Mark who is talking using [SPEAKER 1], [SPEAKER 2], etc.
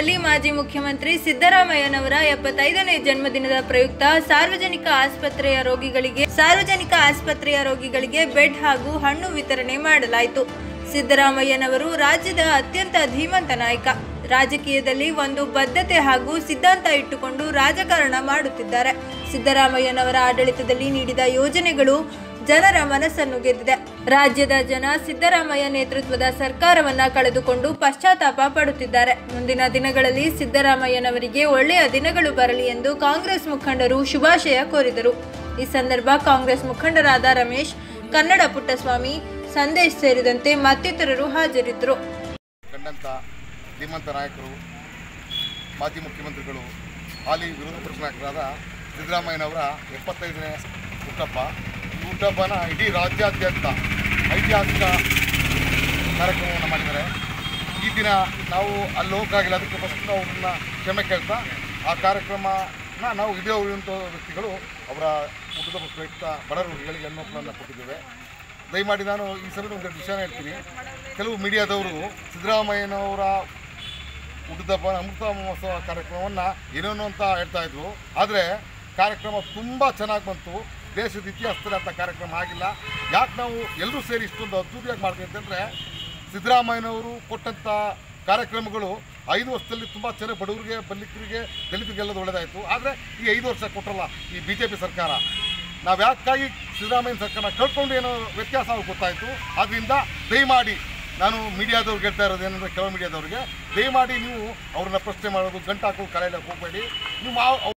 [SPEAKER 1] ರಾಜ್ಯದಲ್ಲಿ ಮಾಜಿ ಮುಖ್ಯಮಂತ್ರಿ ಸಿದ್ದರಾಮಯ್ಯನವರ ಎಪ್ಪತ್ತೈದನೇ ಜನ್ಮದಿನದ ಪ್ರಯುಕ್ತ ಸಾರ್ವಜನಿಕ ಆಸ್ಪತ್ರೆಯ ರೋಗಿಗಳಿಗೆ ಸಾರ್ವಜನಿಕ ಆಸ್ಪತ್ರೆಯ ರೋಗಿಗಳಿಗೆ ಬೆಡ್ ಹಾಗೂ ಹಣ್ಣು ವಿತರಣೆ ಮಾಡಲಾಯಿತು ಸಿದ್ದರಾಮಯ್ಯನವರು ರಾಜ್ಯದ ಅತ್ಯಂತ ಧೀಮಂತ ನಾಯಕ ರಾಜಕೀಯದಲ್ಲಿ ಒಂದು ಬದ್ಧತೆ ಹಾಗೂ ಸಿದ್ಧಾಂತ ಇಟ್ಟುಕೊಂಡು ರಾಜಕಾರಣ ಮಾಡುತ್ತಿದ್ದಾರೆ ಸಿದ್ದರಾಮಯ್ಯನವರ ಆಡಳಿತದಲ್ಲಿ ನೀಡಿದ ಯೋಜನೆಗಳು ಜನರ ಮನಸ್ಸನ್ನು ಗೆದ್ದಿದೆ ರಾಜ್ಯದ ಜನ ಸಿದ್ದರಾಮಯ್ಯ ನೇತೃತ್ವದ ಸರ್ಕಾರವನ್ನ ಕಳೆದುಕೊಂಡು ಪಶ್ಚಾತ್ತಾಪ ಪಡುತ್ತಿದ್ದಾರೆ ಮುಂದಿನ ದಿನಗಳಲ್ಲಿ ಸಿದ್ದರಾಮಯ್ಯನವರಿಗೆ ಒಳ್ಳೆಯ ದಿನಗಳು ಬರಲಿ ಎಂದು ಕಾಂಗ್ರೆಸ್ ಮುಖಂಡರು ಶುಭಾಶಯ ಕೋರಿದರು ಈ ಸಂದರ್ಭ ಕಾಂಗ್ರೆಸ್ ಮುಖಂಡರಾದ ರಮೇಶ್ ಕನ್ನಡ ಪುಟ್ಟಸ್ವಾಮಿ ಸಂದೇಶ್ ಸೇರಿದಂತೆ ಮತ್ತಿತರರು ಹಾಜರಿದ್ದರು
[SPEAKER 2] ಕಂಡಂಥ ಧೀಮಂತ ನಾಯಕರು ಮಾಜಿ ಮುಖ್ಯಮಂತ್ರಿಗಳು ಹಾಲಿ ವಿರೋಧ ಪಕ್ಷ ನಾಯಕರಾದ ಸಿದ್ದರಾಮಯ್ಯನವರ ಎಪ್ಪತ್ತೈದನೇ ಹುಟ್ಟಹಬ್ಬ ಈ ಹುಟ್ಟಹಬ್ಬನ ಇಡೀ ರಾಜ್ಯಾದ್ಯಂತ ಐತಿಹಾಸಿಕ ಕಾರ್ಯಕ್ರಮವನ್ನು ಮಾಡಿದ್ದಾರೆ ಈ ದಿನ ನಾವು ಅಲ್ಲಿ ಹೋಗೋಕ್ಕಾಗಿಲ್ಲ ಅದಕ್ಕೆ ಫಸ್ಟ್ ನಾವು ಅವ್ರನ್ನ ಕ್ಷಮೆ ಕೇಳ್ತಾ ಆ ಕಾರ್ಯಕ್ರಮನ ನಾವು ಇದೇ ಉಳಿಯುವಂಥ ವ್ಯಕ್ತಿಗಳು ಅವರ ಹುಟ್ಟದ ಪ್ರಯುಕ್ತ ಬಡ ರೋಗಿಗಳಿಗೆ ಹೆಣ್ಮಕ್ಳನ್ನು ಕೊಟ್ಟಿದ್ದೇವೆ ದಯಮಾಡಿ ನಾನು ಈ ಸಲ ಒಂದೆರಡು ವಿಷಯನ ಹೇಳ್ತೀನಿ ಕೆಲವು ಮೀಡಿಯಾದವರು ಸಿದ್ದರಾಮಯ್ಯನವರ ಹುಟ್ಟಿದಬ್ಬ ಅಮೃತ ಮಹೋತ್ಸವ ಕಾರ್ಯಕ್ರಮವನ್ನು ಏನೇನೋ ಅಂತ ಹೇಳ್ತಾ ಇದ್ರು ಆದರೆ ಕಾರ್ಯಕ್ರಮ ತುಂಬ ಚೆನ್ನಾಗಿ ಬಂತು ದೇಶದ ಇತಿಹಾಸದಲ್ಲಿ ಅಂಥ ಕಾರ್ಯಕ್ರಮ ಆಗಿಲ್ಲ ಯಾಕೆ ನಾವು ಎಲ್ಲರೂ ಸೇರಿ ಇಷ್ಟೊಂದು ಅದ್ದೂರಿಯಾಗಿ ಮಾಡ್ತೀವಿ ಅಂತಂದರೆ ಸಿದ್ದರಾಮಯ್ಯನವರು ಕೊಟ್ಟಂಥ ಕಾರ್ಯಕ್ರಮಗಳು ಐದು ವರ್ಷದಲ್ಲಿ ತುಂಬ ಚೆನ್ನಾಗಿ ಬಡವರಿಗೆ ಬಲ್ಲಿಕರಿಗೆ ದಲಿತರಿಗೆಲ್ಲದು ಒಳ್ಳೆಯದಾಯಿತು ಆದರೆ ಈ ಐದು ವರ್ಷ ಕೊಟ್ಟರಲ್ಲ ಈ ಬಿ ಜೆ ಪಿ ಸರ್ಕಾರ ನಾವು ಯಾಕಾಗಿ ಸಿದ್ದರಾಮಯ್ಯ ಸರ್ಕಾರ ಕಳ್ಕೊಂಡು ಏನೋ ವ್ಯತ್ಯಾಸ ಅವ್ರಿಗೆ ಗೊತ್ತಾಯಿತು ಆದ್ದರಿಂದ ದಯಮಾಡಿ ನಾನು ಮೀಡಿಯಾದವ್ರಿಗೆ ಹೇಳ್ತಾ ಇರೋದು ಏನಂದರೆ ಕೆಲವು ಮೀಡಿಯಾದವ್ರಿಗೆ ದಯಮಾಡಿ ನೀವು ಅವ್ರನ್ನ ಪ್ರಶ್ನೆ ಮಾಡೋದು ಗಂಟು ಹಾಕೋದು ಕರೆಯಕ್ಕೆ ಹೋಗಬೇಡಿ ನೀವು ಆ-